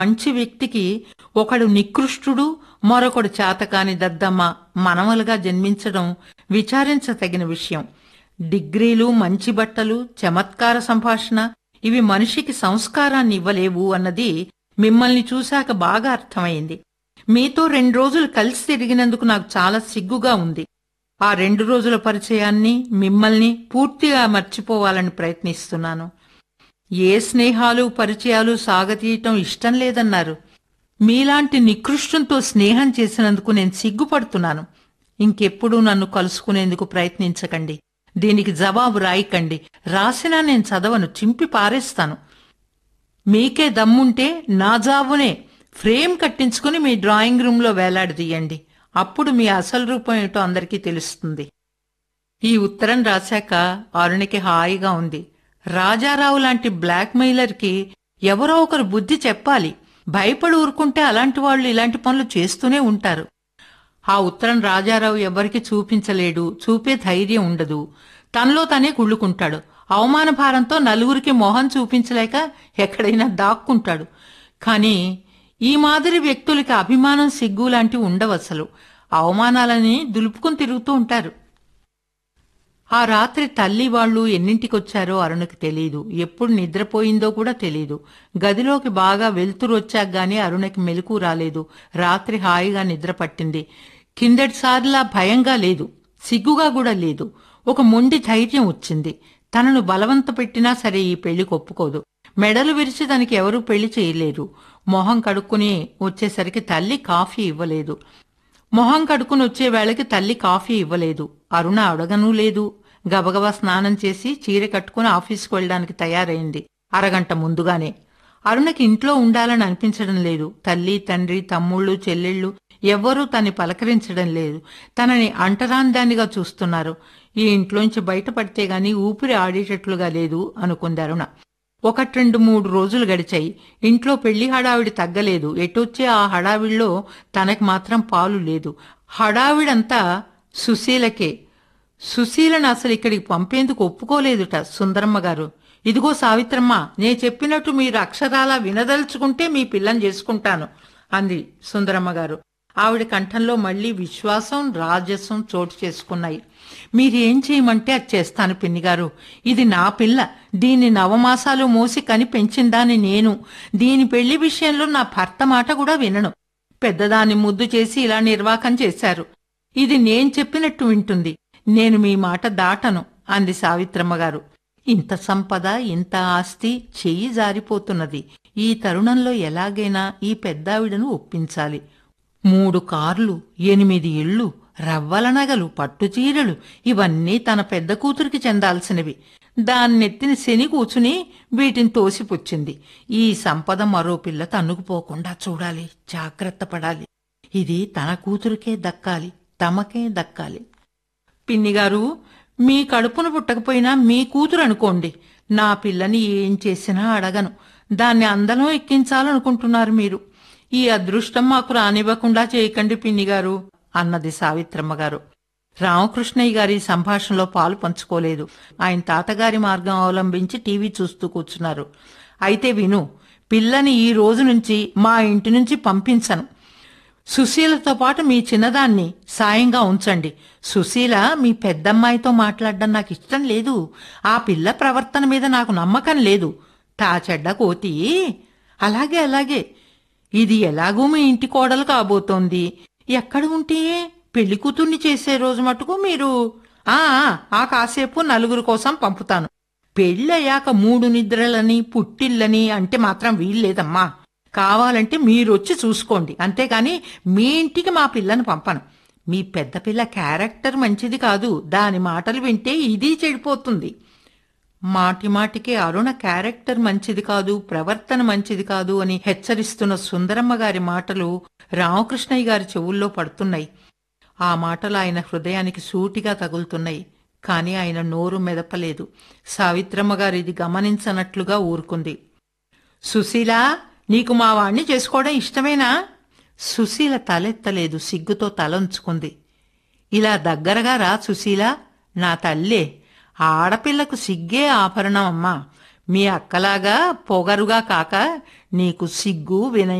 మంచి వ్యక్తికి ఒకడు నికృష్టుడు మరొకడు చేతకాని దద్దమ్మ మనవలుగా జన్మించడం విచారించతగిన విషయం డిగ్రీలు మంచి బట్టలు చమత్కార సంభాషణ ఇవి మనిషికి సంస్కారాన్ని ఇవ్వలేవు అన్నది మిమ్మల్ని చూశాక బాగా అర్థమైంది మీతో రెండు రోజులు కలిసి తిరిగినందుకు నాకు చాలా సిగ్గుగా ఉంది ఆ రెండు రోజుల పరిచయాన్ని మిమ్మల్ని పూర్తిగా మర్చిపోవాలని ప్రయత్నిస్తున్నాను ఏ స్నేహాలు పరిచయాలు సాగతీయటం ఇష్టం లేదన్నారు మీలాంటి నికృష్టంతో స్నేహం చేసినందుకు నేను సిగ్గుపడుతున్నాను ఇంకెప్పుడూ నన్ను కలుసుకునేందుకు ప్రయత్నించకండి దీనికి జవాబు రాయకండి రాసినా నేను చదవను చింపి పారేస్తాను మీకే దమ్ముంటే నా జాబునే ఫ్రేమ్ కట్టించుకుని మీ డ్రాయింగ్ రూంలో వేలాడదీయండి అప్పుడు మీ అసలు రూపం ఏమిటో అందరికీ తెలుస్తుంది ఈ ఉత్తరం రాశాక అరుణికి హాయిగా ఉంది రాజారావు లాంటి బ్లాక్ మెయిలర్కి ఎవరో ఒకరు బుద్ధి చెప్పాలి భయపడి ఊరుకుంటే అలాంటి వాళ్ళు ఇలాంటి పనులు చేస్తూనే ఉంటారు ఆ ఉత్తరం రాజారావు ఎవరికి చూపించలేడు చూపే ధైర్యం ఉండదు తనలో తనే కుళ్ళుకుంటాడు అవమాన భారంతో నలుగురికి మొహం చూపించలేక ఎక్కడైనా దాక్కుంటాడు కానీ ఈ మాదిరి వ్యక్తులకి అభిమానం సిగ్గు లాంటివి ఉండవు అసలు అవమానాలని దులుపుకుని తిరుగుతూ ఉంటారు ఆ రాత్రి తల్లి వాళ్ళు ఎన్నింటికొచ్చారో అరుణకి తెలియదు ఎప్పుడు నిద్రపోయిందో కూడా తెలియదు గదిలోకి బాగా వెలుతురు వచ్చాక గాని అరుణకి మెలకు రాలేదు రాత్రి హాయిగా నిద్ర పట్టింది కిందటిసారిలా భయంగా లేదు సిగ్గుగా కూడా లేదు ఒక మొండి ధైర్యం వచ్చింది తనను బలవంత పెట్టినా సరే ఈ పెళ్లి ఒప్పుకోదు మెడలు విరిచి తనకి ఎవరూ పెళ్లి చేయలేరు మొహం కడుక్కుని వచ్చేసరికి తల్లి కాఫీ ఇవ్వలేదు మొహం కడుక్కుని వచ్చే వేళకి తల్లి కాఫీ ఇవ్వలేదు అరుణ అడగనూ లేదు గబగబా స్నానం చేసి చీర కట్టుకుని ఆఫీసుకు వెళ్ళడానికి తయారైంది అరగంట ముందుగానే అరుణకి ఇంట్లో ఉండాలని అనిపించడం లేదు తల్లి తండ్రి తమ్ముళ్ళు చెల్లెళ్ళు ఎవ్వరూ తన్ని పలకరించడం లేదు తనని అంటరాందానిగా చూస్తున్నారు ఈ ఇంట్లోంచి బయటపడితే గాని ఊపిరి ఆడేటట్లుగా లేదు అనుకుంది అరుణ ఒకటి రెండు మూడు రోజులు గడిచాయి ఇంట్లో పెళ్లి హడావిడి తగ్గలేదు ఎటొచ్చే ఆ హడావిడిలో తనకి మాత్రం పాలు లేదు హడావిడంతా సుశీలకే సుశీలను అసలు ఇక్కడికి పంపేందుకు ఒప్పుకోలేదుట సుందరమ్మ గారు ఇదిగో సావిత్రమ్మ నే చెప్పినట్టు మీరు అక్షరాలా వినదలుచుకుంటే మీ పిల్లని చేసుకుంటాను అంది సుందరమ్మ గారు ఆవిడ కంఠంలో మళ్లీ విశ్వాసం రాజసం చోటు చేసుకున్నాయి మీరేం చేయమంటే అది చేస్తాను పిన్నిగారు ఇది నా పిల్ల దీన్ని నవమాసాలు మోసి కని పెంచిందాని నేను దీని పెళ్లి విషయంలో నా భర్త మాట కూడా వినను పెద్దదాన్ని ముద్దు చేసి ఇలా నిర్వాకం చేశారు ఇది నేను చెప్పినట్టు వింటుంది నేను మీ మాట దాటను అంది సావిత్రమ్మ గారు ఇంత సంపద ఇంత ఆస్తి చెయ్యి జారిపోతున్నది ఈ తరుణంలో ఎలాగైనా ఈ పెద్దావిడను ఒప్పించాలి మూడు కార్లు ఎనిమిది ఇళ్ళు రవ్వల నగలు పట్టుచీరలు ఇవన్నీ తన పెద్ద కూతురికి చెందాల్సినవి దాన్నెత్తిన శని కూచుని వీటిని తోసిపుచ్చింది ఈ సంపద మరో పిల్ల తన్నుకుపోకుండా చూడాలి జాగ్రత్త పడాలి ఇది తన కూతురికే దక్కాలి తమకే దక్కాలి పిన్నిగారు మీ కడుపున పుట్టకపోయినా మీ కూతురు అనుకోండి నా పిల్లని ఏం చేసినా అడగను దాన్ని అందలం ఎక్కించాలనుకుంటున్నారు మీరు ఈ అదృష్టం మాకు రానివ్వకుండా చేయకండి పిన్నిగారు అన్నది సావిత్రమ్మ గారు రామకృష్ణయ్య గారి సంభాషణలో పాలు పంచుకోలేదు ఆయన తాతగారి మార్గం అవలంబించి టీవీ చూస్తూ కూర్చున్నారు అయితే విను పిల్లని ఈ రోజు నుంచి మా ఇంటి నుంచి పంపించను సుశీలతో పాటు మీ చిన్నదాన్ని సాయంగా ఉంచండి సుశీల మీ పెద్దమ్మాయితో మాట్లాడడం నాకు ఇష్టం లేదు ఆ పిల్ల ప్రవర్తన మీద నాకు నమ్మకం లేదు తా చెడ్డ కోతి అలాగే అలాగే ఇది ఎలాగూ మీ ఇంటి కోడలు కాబోతోంది ఎక్కడ ఉంటే పెళ్లి కూతుర్ని చేసే రోజు మటుకు మీరు ఆ ఆ కాసేపు నలుగురు కోసం పంపుతాను పెళ్ళయ్యాక మూడు నిద్రలని పుట్టిల్లని అంటే మాత్రం వీల్లేదమ్మా కావాలంటే మీరొచ్చి చూసుకోండి అంతేగాని మీ ఇంటికి మా పిల్లని పంపను మీ పెద్ద పిల్ల క్యారెక్టర్ మంచిది కాదు దాని మాటలు వింటే ఇది చెడిపోతుంది మాటి మాటికి అరుణ క్యారెక్టర్ మంచిది కాదు ప్రవర్తన మంచిది కాదు అని హెచ్చరిస్తున్న సుందరమ్మ గారి మాటలు రామకృష్ణయ్య గారి చెవుల్లో పడుతున్నాయి ఆ మాటలు ఆయన హృదయానికి సూటిగా తగులుతున్నాయి కాని ఆయన నోరు మెదపలేదు సావిత్రమ్మ గారు ఇది గమనించనట్లుగా ఊరుకుంది సుశీలా నీకు మా వాణ్ణి చేసుకోవడం ఇష్టమేనా సుశీల తలెత్తలేదు సిగ్గుతో తలంచుకుంది ఇలా దగ్గరగా రా సుశీల నా తల్లే ఆడపిల్లకు సిగ్గే ఆభరణం అమ్మా మీ అక్కలాగా పొగరుగా కాక నీకు సిగ్గు వినయం